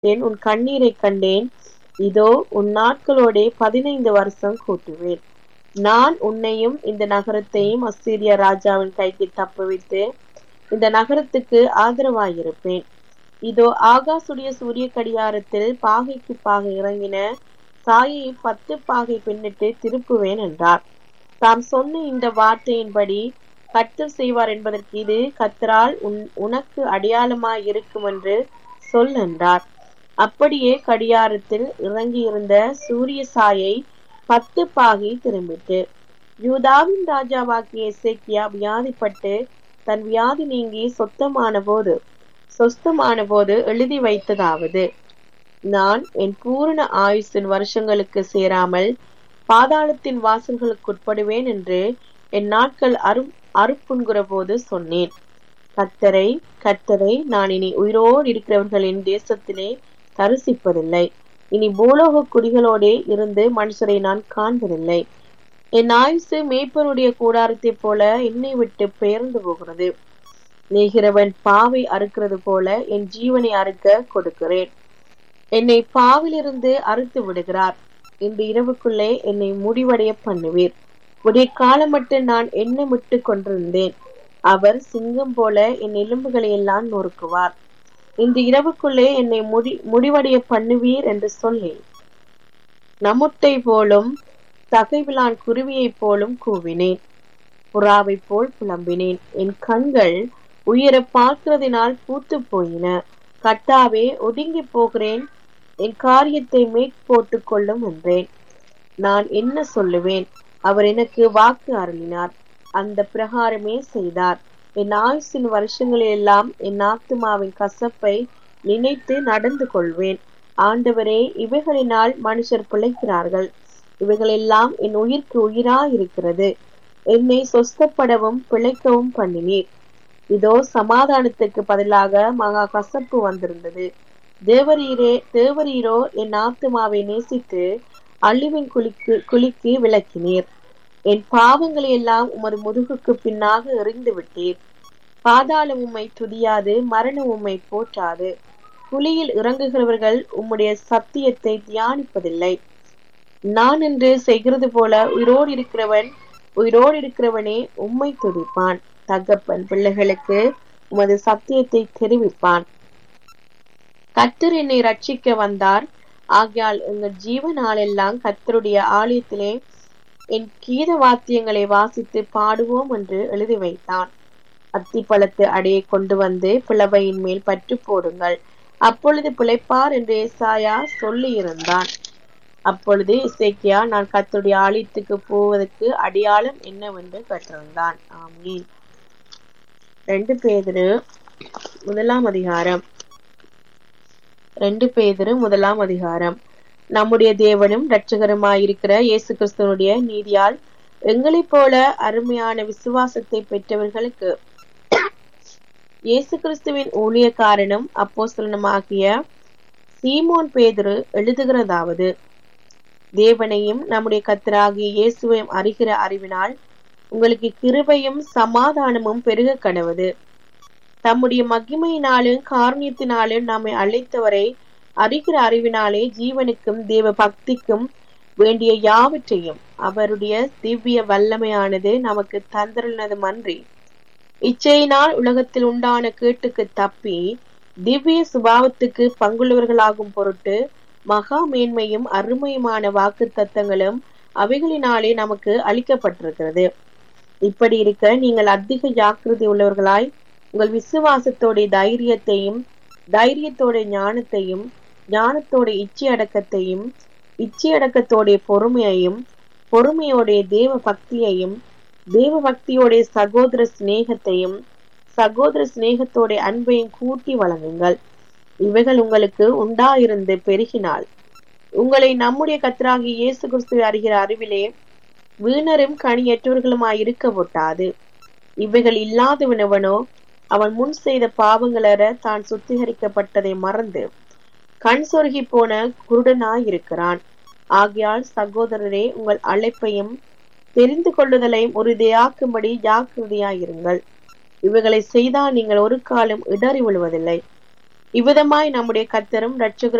விட்டேன் உன் கண்ணீரை கண்டேன் இதோ உன் நாட்களோடே பதினைந்து வருஷம் கூட்டுவேன் நான் உன்னையும் இந்த நகரத்தையும் அசீரிய ராஜாவின் கைக்கு தப்புவித்து இந்த நகரத்துக்கு ஆதரவாயிருப்பேன் இதோ ஆகாசுடைய சூரிய கடிகாரத்தில் பாகைக்கு பாகை இறங்கின சாயை பத்து பாகை பின்னிட்டு திருப்புவேன் என்றார் தாம் சொன்ன இந்த வார்த்தையின்படி கர்த்தர் செய்வார் என்பதற்கு இது கத்தரால் உன் உனக்கு அடையாளமாய் இருக்கும் என்று சொல் என்றார் அப்படியே கடியாரத்தில் இறங்கியிருந்த சூரிய சாயை பத்து பாகை திரும்பிட்டு யூதாவின் ராஜாவாகிய எசேக்கியா வியாதிப்பட்டு தன் வியாதி நீங்கி சொத்தமான போது சொஸ்தமான போது எழுதி வைத்ததாவது நான் என் பூரண ஆயுசின் வருஷங்களுக்கு சேராமல் பாதாளத்தின் வாசல்களுக்குட்படுவேன் என்று என் நாட்கள் அரு அறுப்புண்கிற போது சொன்னேன் கத்தரை கத்தரை நான் இனி உயிரோடு இருக்கிறவர்களின் தேசத்திலே தரிசிப்பதில்லை இனி பூலோக குடிகளோடே இருந்து மனுஷரை நான் காண்பதில்லை என் ஆயுசு மேய்ப்பனுடைய கூடாரத்தைப் போல என்னை விட்டு பெயர்ந்து போகிறது நெய்கிறவன் பாவை அறுக்கிறது போல என் ஜீவனை அறுக்க கொடுக்கிறேன் என்னை பாவிலிருந்து அறுத்து விடுகிறார் இந்த இரவுக்குள்ளே என்னை முடிவடைய பண்ணுவீர் உடைய காலமட்டு நான் எண்ணமிட்டு கொண்டிருந்தேன் அவர் சிங்கம் போல என் எலும்புகளை எல்லாம் நொறுக்குவார் இந்த இரவுக்குள்ளே என்னை முடி முடிவடைய பண்ணுவீர் என்று சொல்லி நமுட்டை போலும் தகைவிலான் குருவியைப் போலும் கூவினேன் புறாவைப் போல் புலம்பினேன் என் கண்கள் உயர பார்க்கிறதினால் பூத்து போயின கட்டாவே ஒதுங்கி போகிறேன் என் காரியத்தை மேற் போட்டுக் கொள்ளும் என்றேன் நான் என்ன சொல்லுவேன் அவர் எனக்கு வாக்கு அருளினார் அந்த பிரகாரமே செய்தார் என் ஆயுசின் வருஷங்களெல்லாம் என் ஆத்துமாவின் கசப்பை நினைத்து நடந்து கொள்வேன் ஆண்டவரே இவைகளினால் மனுஷர் பிழைக்கிறார்கள் இவைகளெல்லாம் என் உயிர்க்கு உயிரா இருக்கிறது என்னை சொஸ்தப்படவும் பிழைக்கவும் பண்ணினீர் இதோ சமாதானத்துக்கு பதிலாக மகா கசப்பு வந்திருந்தது தேவரீரே தேவரீரோ என் ஆத்துமாவை நேசித்து அழிவின் குளிக்கு குளிக்கு விளக்கினீர் என் பாவங்களை எல்லாம் உமது முதுகுக்கு பின்னாக எறிந்து விட்டீர் பாதாள உம்மை துதியாது மரண உம்மை போற்றாது குழியில் இறங்குகிறவர்கள் உம்முடைய சத்தியத்தை தியானிப்பதில்லை நான் என்று செய்கிறது போல உயிரோடு இருக்கிறவன் உயிரோடு இருக்கிறவனே உம்மை துதிப்பான் தகப்பன் பிள்ளைகளுக்கு உமது சத்தியத்தை தெரிவிப்பான் கத்தர் என்னை ரட்சிக்க வந்தார் ஆகையால் எங்கள் ஜீவ நாளெல்லாம் கத்தருடைய ஆலயத்திலே என் கீத வாத்தியங்களை வாசித்து பாடுவோம் என்று எழுதி வைத்தான் அத்திப்பழத்து அடையை கொண்டு வந்து பிளவையின் மேல் பற்று போடுங்கள் அப்பொழுது பிழைப்பார் என்று ஏசாயா சொல்லி இருந்தான் அப்பொழுது இசைக்கியா நான் கத்தருடைய ஆலயத்துக்கு போவதற்கு அடையாளம் என்னவென்று கற்றிருந்தான் ஆமீன் ரெண்டு பேதிரு முதலாம் அதிகாரம் ரெண்டு பேதிரு முதலாம் அதிகாரம் நம்முடைய தேவனும் இரட்சகருமாயிருக்கிற இயேசு கிறிஸ்துவனுடைய நீதியால் எங்களைப் போல அருமையான விசுவாசத்தை பெற்றவர்களுக்கு இயேசு கிறிஸ்துவின் ஊழியக்காரனும் அப்போஸ்தலனுமாகிய சீமோன் பேதுரு எழுதுகிறதாவது தேவனையும் நம்முடைய கத்தராகிய இயேசுவையும் அறிகிற அறிவினால் உங்களுக்கு கிருபையும் சமாதானமும் பெருக கடவுது தம்முடைய மகிமையினாலும் காரணியத்தினாலும் நம்மை அழைத்தவரை அறிகிற அறிவினாலே ஜீவனுக்கும் தேவ பக்திக்கும் வேண்டிய யாவற்றையும் அவருடைய திவ்ய வல்லமையானது நமக்கு தந்திருந்ததும் அன்றி இச்சையினால் உலகத்தில் உண்டான கேட்டுக்கு தப்பி திவ்ய சுபாவத்துக்கு பங்குள்ளவர்களாகும் பொருட்டு மகா மேன்மையும் அருமையுமான வாக்கு தத்தங்களும் அவைகளினாலே நமக்கு அளிக்கப்பட்டிருக்கிறது இப்படி இருக்க நீங்கள் அதிக ஜாக்கிரதை உள்ளவர்களாய் உங்கள் விசுவாசத்தோட தைரியத்தையும் தைரியத்தோட ஞானத்தையும் ஞானத்தோட இச்சை அடக்கத்தையும் இச்சை அடக்கத்தோடைய பொறுமையையும் பொறுமையோடைய தேவ பக்தியையும் தேவ பக்தியோட சகோதர சிநேகத்தையும் சகோதர சிநேகத்தோட அன்பையும் கூட்டி வழங்குங்கள் இவைகள் உங்களுக்கு உண்டாயிருந்து பெருகினால் உங்களை நம்முடைய கத்தராகி இயேசு கிறிஸ்துவை அறிகிற அறிவிலே வீணரும் கனியற்றவர்களுமாய் இருக்க ஒட்டாது இவைகள் இல்லாதவனவனோ அவன் முன் செய்த பாவங்களற தான் சுத்திகரிக்கப்பட்டதை மறந்து கண் சொருகி போன குருடனாயிருக்கிறான் ஆகையால் சகோதரரே உங்கள் அழைப்பையும் தெரிந்து கொள்ளுதலையும் உறுதியாக்கும்படி ஜாக்கிரதையாயிருங்கள் இவைகளை செய்தால் நீங்கள் ஒரு காலம் இடறி விழுவதில்லை இவ்விதமாய் நம்முடைய கர்த்தரும் இரட்சகரும்